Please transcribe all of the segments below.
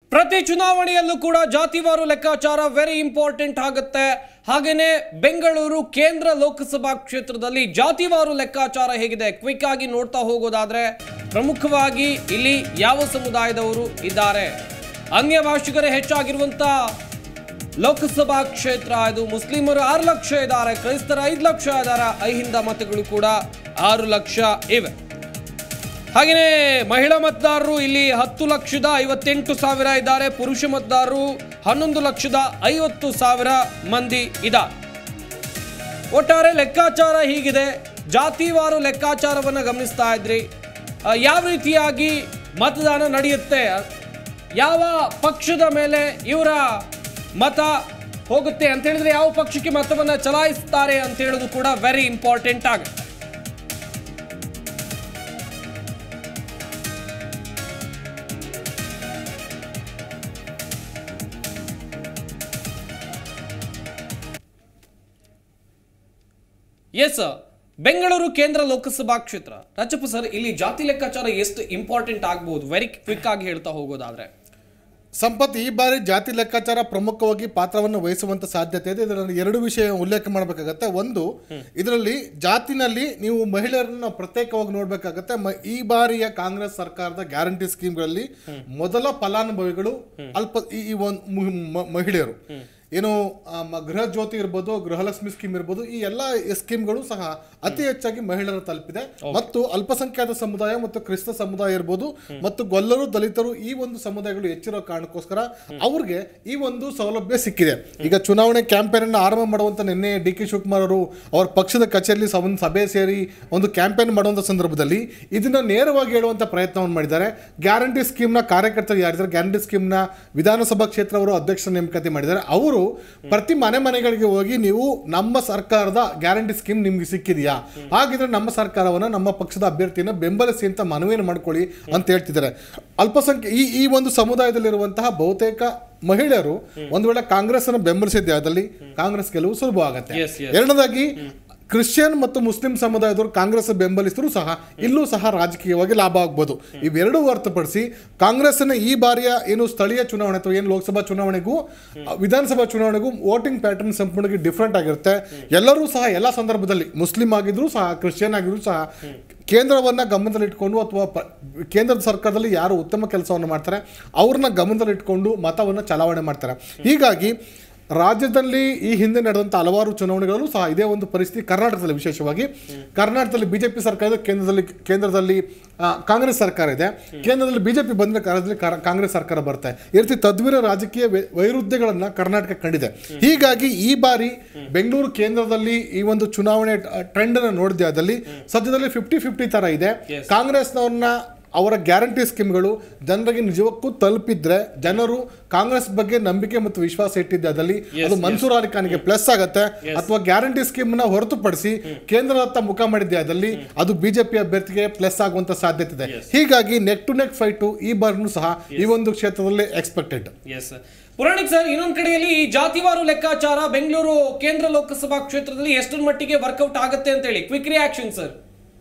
ಪ್ರತಿ ಚುನಾವಣೆಯಲ್ಲೂ ಕೂಡ ಜಾತಿವಾರು ಲೆಕ್ಕಾಚಾರ ವೆರಿ ಇಂಪಾರ್ಟೆಂಟ್ ಆಗುತ್ತೆ ಹಾಗೇನೆ ಬೆಂಗಳೂರು ಕೇಂದ್ರ ಲೋಕಸಭಾ ಕ್ಷೇತ್ರದಲ್ಲಿ ಜಾತಿವಾರು ಲೆಕ್ಕಾಚಾರ ಹೇಗಿದೆ ಕ್ವಿಕ್ ಆಗಿ ನೋಡ್ತಾ ಹೋಗೋದಾದ್ರೆ ಪ್ರಮುಖವಾಗಿ ಇಲ್ಲಿ ಯಾವ ಸಮುದಾಯದವರು ಇದ್ದಾರೆ ಅನ್ಯ ಭಾಷಿಗರೇ ಹೆಚ್ಚಾಗಿರುವಂತ ಲೋಕಸಭಾ ಕ್ಷೇತ್ರ ಇದು ಮುಸ್ಲಿಮರು ಆರು ಲಕ್ಷ ಇದ್ದಾರೆ ಕ್ರೈಸ್ತರ ಐದು ಲಕ್ಷ ಇದ್ದಾರೆ ಅಹಿಂದ ಮತಗಳು ಕೂಡ ಆರು ಲಕ್ಷ ಇವೆ ಹಾಗೆಯೇ ಮಹಿಳಾ ಮತದಾರರು ಇಲ್ಲಿ ಹತ್ತು ಲಕ್ಷದ ಐವತ್ತೆಂಟು ಸಾವಿರ ಇದ್ದಾರೆ ಪುರುಷ ಮತದಾರರು ಹನ್ನೊಂದು ಲಕ್ಷದ ಐವತ್ತು ಸಾವಿರ ಮಂದಿ ಇದ್ದಾರೆ ಒಟ್ಟಾರೆ ಲೆಕ್ಕಾಚಾರ ಹೀಗಿದೆ ಜಾತಿವಾರು ಲೆಕ್ಕಾಚಾರವನ್ನು ಗಮನಿಸ್ತಾ ಇದ್ರಿ ಆ, ಯಾವ ರೀತಿಯಾಗಿ ಮತದಾನ ನಡೆಯುತ್ತೆ ಯಾವ ಪಕ್ಷದ ಮೇಲೆ ಇವರ ಮತ ಹೋಗುತ್ತೆ ಅಂತ ಹೇಳಿದ್ರೆ ಯಾವ ಪಕ್ಷಕ್ಕೆ ಮತವನ್ನು ಚಲಾಯಿಸ್ತಾರೆ ಅಂತ ಹೇಳೋದು ಕೂಡ ವೆರಿ ಇಂಪಾರ್ಟೆಂಟ್ ಆಗುತ್ತೆ ಎಸ್ ಬೆಂಗಳೂರು ಕೇಂದ್ರ ಲೋಕಸಭಾ ಕ್ಷೇತ್ರ ರಾಜಪ್ಪ ಸರ್ ಇಲ್ಲಿ ಜಾತಿ ಲೆಕ್ಕಾಚಾರ ಎಷ್ಟು ಇಂಪಾರ್ಟೆಂಟ್ ಆಗ್ಬಹುದು ವೆರಿ ಕ್ವಿಕ್ ಆಗಿ ಹೇಳ್ತಾ ಹೋಗೋದಾದ್ರೆ ಸಂಪತ್ ಈ ಬಾರಿ ಜಾತಿ ಲೆಕ್ಕಾಚಾರ ಪ್ರಮುಖವಾಗಿ ಪಾತ್ರವನ್ನು ವಹಿಸುವಂತ ಸಾಧ್ಯತೆ ಇದೆ ಇದರಲ್ಲಿ ಎರಡು ವಿಷಯ ಉಲ್ಲೇಖ ಮಾಡಬೇಕಾಗತ್ತೆ ಒಂದು ಇದರಲ್ಲಿ ಜಾತಿನಲ್ಲಿ ನೀವು ಮಹಿಳೆಯರನ್ನ ಪ್ರತ್ಯೇಕವಾಗಿ ನೋಡ್ಬೇಕಾಗತ್ತೆ ಮ- ಈ ಬಾರಿಯ ಕಾಂಗ್ರೆಸ್ ಸರ್ಕಾರದ ಗ್ಯಾರಂಟಿ ಸ್ಕೀಮ್ಗಳಲ್ಲಿ ಮೊದಲ ಫಲಾನುಭವಿಗಳು ಅಲ್ಪ ಈ ಈ ಒಂದು ಮು- ಮ- ಮಹಿಳೆಯರು ಏನು ಆ, ಮ- ಗೃಹ ಜ್ಯೋತಿ ಇರ್ಬೋದು ಗೃಹಲಕ್ಷ್ಮಿ ಸ್ಕೀಮ್ ಇರ್ಬೋದು ಈ ಎಲ್ಲ ಸ್ಕೀಮ್ಗಳು ಸಹ ಅತಿ ಹೆಚ್ಚಾಗಿ ಮಹಿಳೆಯರು ತಲುಪಿದೆ ಮತ್ತು ಅಲ್ಪಸಂಖ್ಯಾತ ಸಮುದಾಯ ಮತ್ತು ಕ್ರಿಸ್ತ ಸಮುದಾಯ ಇರ್ಬೋದು ಮತ್ತು ಗೊಲ್ಲರು ದಲಿತರು ಈ ಒಂದು ಸಮುದಾಯಗಳು ಹೆಚ್ಚಿರೋ ಕಾರಣಕ್ಕೋಸ್ಕರ ಅವ್ರಿಗೆ ಈ ಒಂದು ಸೌಲಭ್ಯ ಸಿಕ್ಕಿದೆ ಈಗ ಚುನಾವಣೆ ಕ್ಯಾಂಪೇನ್ ಅನ್ನು ಆರಂಭ ಮಾಡುವಂತ ನಿನ್ನೆ ಡಿ ಕೆ ಶಿವಕುಮಾರ್ ಅವರು ಅವರ ಪಕ್ಷದ ಕಚೇರಿಯಲ್ಲಿ ಸ- ಒಂದು ಸಭೆ ಸೇರಿ ಒಂದು ಕ್ಯಾಂಪೇನ್ ಮಾಡುವಂತ ಸಂದರ್ಭದಲ್ಲಿ ಇದನ್ನ ನೇರವಾಗಿ ಹೇಳುವಂತ ಪ್ರಯತ್ನವನ್ನು ಮಾಡಿದ್ದಾರೆ ಗ್ಯಾರಂಟಿ ಸ್ಕೀಮ್ನ ಕಾರ್ಯಕರ್ತರು ಯಾರಿದ್ದಾರೆ ಗ್ಯಾರಂಟಿ ಸ್ಕೀಮ್ನ ವಿಧಾನಸಭಾ ಕ್ಷೇತ್ರ ಅವರು ಅಧ್ಯಕ್ಷ ನೇಮಕಾತಿ ಮಾಡಿದ್ದಾರೆ ಅವರು ಪ್ರತಿ ಮನೆ ಮನೆಗಳಿಗೆ ಹೋಗಿ ನೀವು ನಮ್ಮ ಸರ್ಕಾರದ ಗ್ಯಾರಂಟಿ ಸ್ಕೀಮ್ ನಿಮ್ಗೆ ಸಿಕ್ಕಿದೆಯಾ ಹಾಗಿದ್ರೆ ನಮ್ಮ ಸರ್ಕಾರವನ್ನ ನಮ್ಮ ಪಕ್ಷದ ಅಭ್ಯರ್ಥಿಯನ್ನ ಬೆಂಬಲಿಸಿ ಅಂತ ಮನವಿಯನ್ನು ಮಾಡ್ಕೊಳ್ಳಿ ಅಂತ ಹೇಳ್ತಿದ್ದಾರೆ ಅಲ್ಪಸಂಖ್ಯೆ ಈ ಈ ಒಂದು ಸಮುದಾಯದಲ್ಲಿರುವಂತಹ ಬಹುತೇಕ ಮಹಿಳೆಯರು ಒಂದು ವೇಳೆ ಕಾಂಗ್ರೆಸ್ ಅನ್ನು ಬೆಂಬಲಿಸಿದ್ದೆ ಅದಲ್ಲಿ ಕಾಂಗ್ರೆಸ್ ಗೆಲುವು ಸುಲಭ ಆಗುತ್ತೆ Yes, yes. ಎರಡನೇದಾಗಿ ಕ್ರಿಶ್ಚಿಯನ್ ಮತ್ತು ಮುಸ್ಲಿಂ ಸಮುದಾಯದವರು ಕಾಂಗ್ರೆಸ್ ಬೆಂಬಲಿಸಿದ್ರು ಸಹ ಇಲ್ಲೂ ಸಹ ರಾಜಕೀಯವಾಗಿ ಲಾಭ ಆಗ್ಬೋದು ಇವೆರಡೂ ಹೊರತುಪಡಿಸಿ ಕಾಂಗ್ರೆಸ್ನ ಈ ಬಾರಿಯ ಏನು ಸ್ಥಳೀಯ ಚುನಾವಣೆ ಅಥವಾ ಏನು ಲೋಕಸಭಾ ಚುನಾವಣೆಗೂ ಆ, ವಿಧಾನಸಭಾ ಚುನಾವಣೆಗೂ ವೋಟಿಂಗ್ ಪ್ಯಾಟರ್ನ್ ಸಂಪೂರ್ಣವಾಗಿ ಡಿಫ್ರೆಂಟ್ ಆಗಿರುತ್ತೆ ಎಲ್ಲರೂ ಸಹ ಎಲ್ಲ ಸಂದರ್ಭದಲ್ಲಿ ಮುಸ್ಲಿಂ ಆಗಿದ್ರು ಸಹ ಕ್ರಿಶ್ಚಿಯನ್ ಆಗಿದ್ರು ಸಹ ಕೇಂದ್ರವನ್ನ ಗಮನದಲ್ಲಿಟ್ಕೊಂಡು ಅಥವಾ ಪ- ಕೇಂದ್ರದ ಸರ್ಕಾರದಲ್ಲಿ ಯಾರು ಉತ್ತಮ ಕೆಲಸವನ್ನು ಮಾಡ್ತಾರೆ ಅವ್ರನ್ನ ಗಮನದಲ್ಲಿಟ್ಕೊಂಡು ಮತವನ್ನು ಚಲಾವಣೆ ಮಾಡ್ತಾರೆ ಹೀಗಾಗಿ ರಾಜ್ಯದಲ್ಲಿ ಈ ಹಿಂದೆ ನಡೆದಂಥ ಹಲವಾರು ಚುನಾವಣೆಗಳಲ್ಲೂ ಸಹ ಇದೇ ಒಂದು ಪರಿಸ್ಥಿತಿ ಕರ್ನಾಟಕದಲ್ಲಿ ವಿಶೇಷವಾಗಿ ಕರ್ನಾಟಕದಲ್ಲಿ ಬಿಜೆಪಿ ಸರ್ಕಾರ ಇದೆ ಕೇಂದ್ರದಲ್ಲಿ ಕೇಂದ್ರದಲ್ಲಿ ಆ, ಕಾಂಗ್ರೆಸ್ ಸರ್ಕಾರ ಇದೆ ಕೇಂದ್ರದಲ್ಲಿ ಬಿಜೆಪಿ ಬಂದ್ರೆ ಕಾಲದಲ್ಲಿ ಕಾ- ಕಾಂಗ್ರೆಸ್ ಸರ್ಕಾರ ಬರುತ್ತೆ ಈ ರೀತಿ ತದ್ವಿರ ರಾಜಕೀಯ ವೈ- ವೈರುಧ್ಯಗಳನ್ನ ಕರ್ನಾಟಕ ಕಂಡಿದೆ ಹೀಗಾಗಿ ಈ ಬಾರಿ ಬೆಂಗಳೂರು ಕೇಂದ್ರದಲ್ಲಿ ಈ ಒಂದು ಚುನಾವಣೆ ಟ್ರೆಂಡ್ ಅನ್ನು ನೋಡಿದೆ ಅದಲ್ಲಿ ಸದ್ಯದಲ್ಲಿ ಫಿಫ್ಟಿ ಫಿಫ್ಟಿ ತರ ಇದೆ ಕಾಂಗ್ರೆಸ್ನವ್ರನ್ನ ಅವರ ಗ್ಯಾರಂಟಿ ಸ್ಕೀಮ್ಗಳು ಜನರಿಗೆ ನಿಜಕ್ಕೂ ತಲುಪಿದ್ರೆ ಜನರು ಕಾಂಗ್ರೆಸ್ ಬಗ್ಗೆ ನಂಬಿಕೆ ಮತ್ತು ವಿಶ್ವಾಸ ಇಟ್ಟಿದ್ದೆ ಅದಲ್ಲಿ ಅದು ಮನ್ಸೂರ್ ಅಲಿ ಖಾನ್ಗೆ ಪ್ಲಸ್ ಆಗತ್ತೆ ಅಥವಾ ಗ್ಯಾರಂಟಿ ಸ್ಕೀಮ್ ನ ಹೊರತುಪಡಿಸಿ ಕೇಂದ್ರದತ್ತ ಮುಖ ಮಾಡಿದ್ದೆ ಅದಲ್ಲಿ ಅದು ಬಿಜೆಪಿ ಅಭ್ಯರ್ಥಿಗೆ ಪ್ಲಸ್ ಆಗುವಂತ ಸಾಧ್ಯತೆ ಇದೆ ಹೀಗಾಗಿ ನೆಕ್ ಟು ನೆಕ್ ಫೈಟು ಈ ಬಾರಿನೂ ಸಹ ಈ ಒಂದು ಕ್ಷೇತ್ರದಲ್ಲಿ ಎಕ್ಸ್ಪೆಕ್ಟೆಡ್ ಎಸ್ ಪುರಾಣಿಕ್ ಸರ್ ಇನ್ನೊಂದ್ ಕಡೆಯಲ್ಲಿ ಈ ಜಾತಿವಾರು ಲೆಕ್ಕಾಚಾರ ಬೆಂಗಳೂರು ಕೇಂದ್ರ ಲೋಕಸಭಾ ಕ್ಷೇತ್ರದಲ್ಲಿ ಎಷ್ಟರ ಮಟ್ಟಿಗೆ ವರ್ಕೌಟ್ ಆಗುತ್ತೆ ಅಂತ ಹೇಳಿ ಕ್ವಿಕ್ ರಿಯಾಕ್ಷನ್ ಸರ್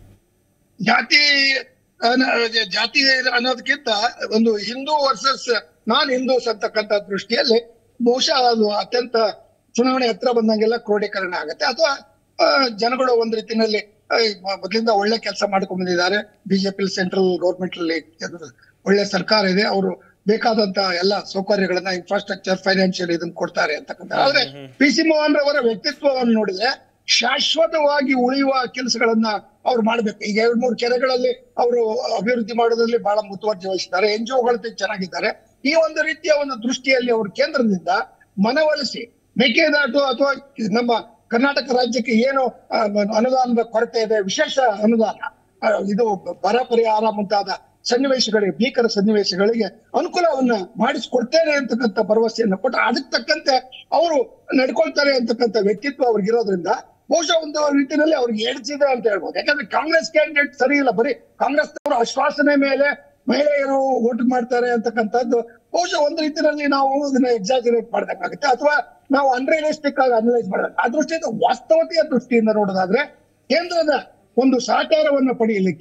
ಜಾತಿ ಅನ್ನ- ಜಾತಿ ಅನ್ನೋದಕ್ಕಿಂತ ಒಂದು ಹಿಂದೂ ವರ್ಸಸ್ ನಾನ್ ಹಿಂದೂಸ್ ಅಂತಕ್ಕಂಥ ದೃಷ್ಟಿಯಲ್ಲಿ ಬಹುಶಃ ಅದು ಅತ್ಯಂತ ಚುನಾವಣೆ ಹತ್ರ ಬಂದಂಗೆಲ್ಲ ಕ್ರೋಢೀಕರಣ ಆಗುತ್ತೆ ಅಥವಾ ಆ, ಜನಗಳು ಒಂದ್ ರೀತಿನಲ್ಲಿ ಆ, ಮೊದ್ಲಿಂದ ಒಳ್ಳೆ ಕೆಲಸ ಮಾಡ್ಕೊಂಡ್ ಬಂದಿದ್ದಾರೆ ಬಿಜೆಪಿ ಸೆಂಟ್ರಲ್ ಗೌರ್ಮೆಂಟ್ ಅಲ್ಲಿ ಒಳ್ಳೆ ಸರ್ಕಾರ ಇದೆ ಅವರು ಬೇಕಾದಂತ ಎಲ್ಲ ಸೌಕರ್ಯಗಳನ್ನ ಇನ್ಫ್ರಾಸ್ಟ್ರಕ್ಚರ್ ಫೈನಾನ್ಷಿಯಲ್ ಇದನ್ನ ಕೊಡ್ತಾರೆ ಅಂತಕ್ಕಂಥ ಆದ್ರೆ ಪಿ ಸಿ ಮೋಹನ್ ರವರ ವ್ಯಕ್ತಿತ್ವವನ್ನು ನೋಡಿದ್ರೆ ಶಾಶ್ವತವಾಗಿ ಉಳಿಯುವ ಕೆಲಸಗಳನ್ನ ಅವ್ರು ಮಾಡ್ಬೇಕು ಈಗ ಎರಡ್ ಮೂರು ಕೆರೆಗಳಲ್ಲಿ ಅವರು ಅಭಿವೃದ್ಧಿ ಮಾಡೋದ್ರಲ್ಲಿ ಬಹಳ ಮುತುವರ್ಜಿ ವಹಿಸಿದ್ದಾರೆ ಎನ್ ಜಿ ಒಗಳು ಚೆನ್ನಾಗಿದ್ದಾರೆ ಈ ಒಂದು ರೀತಿಯ ಒಂದು ದೃಷ್ಟಿಯಲ್ಲಿ ಅವರು ಕೇಂದ್ರದಿಂದ ಮನವೊಲಿಸಿ ಮೇಕೆದಾಟು ಅಥವಾ ನಮ್ಮ ಕರ್ನಾಟಕ ರಾಜ್ಯಕ್ಕೆ ಏನು ಆ, ಅನುದಾನದ ಕೊರತೆ ಇದೆ ವಿಶೇಷ ಅನುದಾನ ಆ, ಇದು ಬರ ಪರಿಹಾರ ಮುಂತಾದ ಸನ್ನಿವೇಶಗಳಿಗೆ ಭೀಕರ ಸನ್ನಿವೇಶಗಳಿಗೆ ಅನುಕೂಲವನ್ನ ಮಾಡಿಸ್ಕೊಡ್ತೇನೆ ಅಂತಕ್ಕಂಥ ಭರವಸೆಯನ್ನು ಕೊಟ್ಟು ಅದಕ್ಕೆ ತಕ್ಕಂತೆ ಅವರು ನಡ್ಕೊಳ್ತಾರೆ ಅಂತಕ್ಕಂಥ ವ್ಯಕ್ತಿತ್ವ ಅವ್ರಿಗಿರೋದ್ರಿಂದ ಬಹುಶಃ ಒಂದು ರೀತಿಯಲ್ಲಿ ಅವ್ರಿಗೆ ಎಡ್ಸಿದೆ ಅಂತ ಹೇಳ್ಬೋದು ಯಾಕಂದ್ರೆ ಕಾಂಗ್ರೆಸ್ ಕ್ಯಾಂಡಿಡೇಟ್ ಸರಿ ಇಲ್ಲ ಬರೀ ಕಾಂಗ್ರೆಸ್ ಆಶ್ವಾಸನೆ ಮೇಲೆ ಮಹಿಳೆಯರು ವೋಟ್ ಮಾಡ್ತಾರೆ ಅಂತಕ್ಕಂಥದ್ದು ಬಹುಶಃ ಒಂದು ರೀತಿಯಲ್ಲಿ ನಾವು ಅದನ್ನ ಎಕ್ಸಾಜರೇಟ್ ಮಾಡ್ಬೇಕಾಗುತ್ತೆ ಅಥವಾ ನಾವು ಅನ್ರಿಯಲಿಸ್ಟಿಕ್ ಆಗಿ ಅನಲೈಸ್ ಮಾಡಬೇಕು ಆ ದೃಷ್ಟಿಯಿಂದ ವಾಸ್ತವತೆಯ ದೃಷ್ಟಿಯಿಂದ ನೋಡೋದಾದ್ರೆ ಕೇಂದ್ರದ ಒಂದು ಸಹಕಾರವನ್ನು ಪಡೆಯಲಿಕ್ಕೆ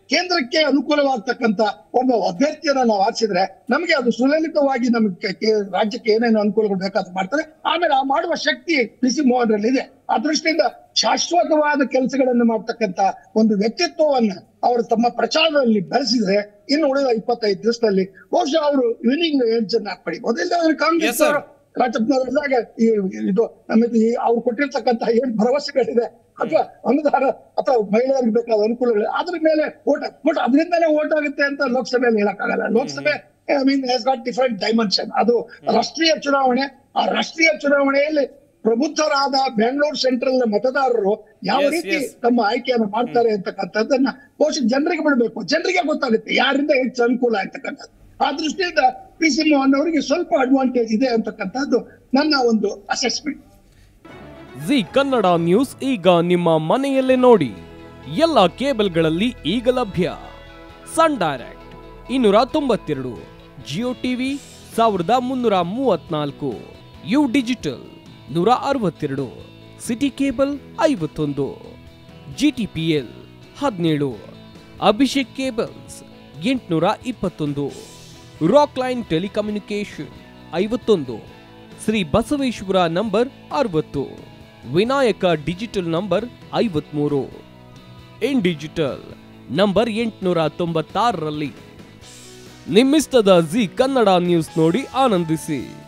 ಕೇಂದ್ರಕ್ಕೆ ಅನುಕೂಲವಾಗ್ತಕ್ಕಂತ ಒಬ್ಬ ಅಭ್ಯರ್ಥಿಯನ್ನ ನಾವು ಆರಿಸಿದ್ರೆ ನಮಗೆ ಅದು ಸುಲಲಿತವಾಗಿ ನಮಗೆ ರಾಜ್ಯಕ್ಕೆ ಏನೇನು ಅನುಕೂಲಗಳು ಬೇಕಾದ ಮಾಡ್ತಾರೆ ಆಮೇಲೆ ಆ ಮಾಡುವ ಶಕ್ತಿ ಪಿ ಸಿ ಮೋಹನ್ ಇದೆ ಆ ದೃಷ್ಟಿಯಿಂದ ಶಾಶ್ವತವಾದ ಕೆಲಸಗಳನ್ನು ಮಾಡ್ತಕ್ಕಂತ ಒಂದು ವ್ಯಕ್ತಿತ್ವವನ್ನ ಅವರು ತಮ್ಮ ಪ್ರಚಾರದಲ್ಲಿ ಬೆಳೆಸಿದ್ರೆ ಇನ್ನು ಉಳಿದ ಇಪ್ಪತ್ತೈದು ದಿವಸದಲ್ಲಿ ಬಹುಶಃ ಅವರು ವಿನಿಂಗ್ ಏಜ್ ಅನ್ನ ಪಡಿಬಹುದು ಇಲ್ಲಾಂದ್ರೆ Yes, ಕಾಂಗ್ರೆಸ್ sir. ರಾಜಪ್ಪನವರಿದ್ದಾಗ ಈ ಇದು ನಮಗೆ ಈ ಅವ್ರು ಕೊಟ್ಟಿರ್ತಕ್ಕಂತ ಏನ್ ಭರವಸೆಗಳಿದೆ ಅಥವಾ ಅನುದಾನ ಅಥವಾ ಮಹಿಳೆಯರಿಗೆ ಬೇಕಾದ ಅನುಕೂಲಗಳು ಅದ್ರ ಮೇಲೆ ಓಟ್ ಬಟ್ ಅದರಿಂದಲೇ ಓಟ್ ಆಗುತ್ತೆ ಅಂತ ಲೋಕಸಭೆಯಲ್ಲಿ ಹೇಳಕ್ಕಾಗಲ್ಲ Lok Sabha I mean has got different dimension ಅದು ರಾಷ್ಟ್ರೀಯ ಚುನಾವಣೆ ಆ ರಾಷ್ಟ್ರೀಯ ಚುನಾವಣೆಯಲ್ಲಿ ಪ್ರಬುದ್ಧರಾದ ಬೆಂಗಳೂರು ಸೆಂಟ್ರಲ್ ಮತದಾರರು ಯಾವ Yes, ರೀತಿ yes. ತಮ್ಮ ಆಯ್ಕೆಯನ್ನು ಮಾಡ್ತಾರೆ ಅಂತಕ್ಕಂಥದ್ದನ್ನ ಬಹುಶಃ ಜನರಿಗೆ ಬಿಡಬೇಕು ಜನರಿಗೆ ಗೊತ್ತಾಗುತ್ತೆ ಯಾರಿಂದ ಹೆಚ್ಚು ಅನುಕೂಲ ಅಂತಕ್ಕಂಥದ್ದು ಆ ದೃಷ್ಟಿಯಿಂದ ಪಿ ಸಿ ಮೋಹನ್ ಅವರಿಗೆ ಸ್ವಲ್ಪ ಅಡ್ವಾಂಟೇಜ್ ಇದೆ ಅಂತಕ್ಕಂಥದ್ದು ನನ್ನ ಒಂದು ಅಸೆಸ್ಮೆಂಟ್ ಜಿ ಕನ್ನಡ ನ್ಯೂಸ್ ಈಗ ನಿಮ್ಮ ಮನೆಯಲ್ಲೇ ನೋಡಿ ಎಲ್ಲ ಕೇಬಲ್ಗಳಲ್ಲಿ ಈಗ ಲಭ್ಯ ಸನ್ ಡೈರೆಕ್ಟ್ ಇನ್ನೂರ ತೊಂಬತ್ತೆರಡು ಜಿಯೋ ಟಿವಿ ಸಾವಿರದ ಮುನ್ನೂರ ಮೂವತ್ನಾಲ್ಕು ಯು ಡಿಜಿಟಲ್ ನೂರ ಅರವತ್ತೆರಡು ಸಿಟಿ ಕೇಬಲ್ ಐವತ್ತೊಂದು ಜಿ ಟಿ ಪಿ ಎಲ್ ಹದಿನೇಳು ಅಭಿಷೇಕ್ ಕೇಬಲ್ಸ್ ಎಂಟುನೂರ ಇಪ್ಪತ್ತೊಂದು ರಾಕ್ ಲೈನ್ ಟೆಲಿಕಮ್ಯುನಿಕೇಶನ್ ಐವತ್ತೊಂದು ಶ್ರೀ ಬಸವೇಶ್ವರ ನಂಬರ್ ಅರವತ್ತು ವಿನಾಯಕ ಡಿಜಿಟಲ್ ನಂಬರ್ ಐವತ್ಮೂರು ಇನ್ ಡಿಜಿಟಲ್ ನಂಬರ್ ಎಂಟುನೂರ ತೊಂಬತ್ತಾರರಲ್ಲಿ ನಿಮ್ಮಿಸ್ತದ ಜಿ ಕನ್ನಡ ನ್ಯೂಸ್ ನೋಡಿ ಆನಂದಿಸಿ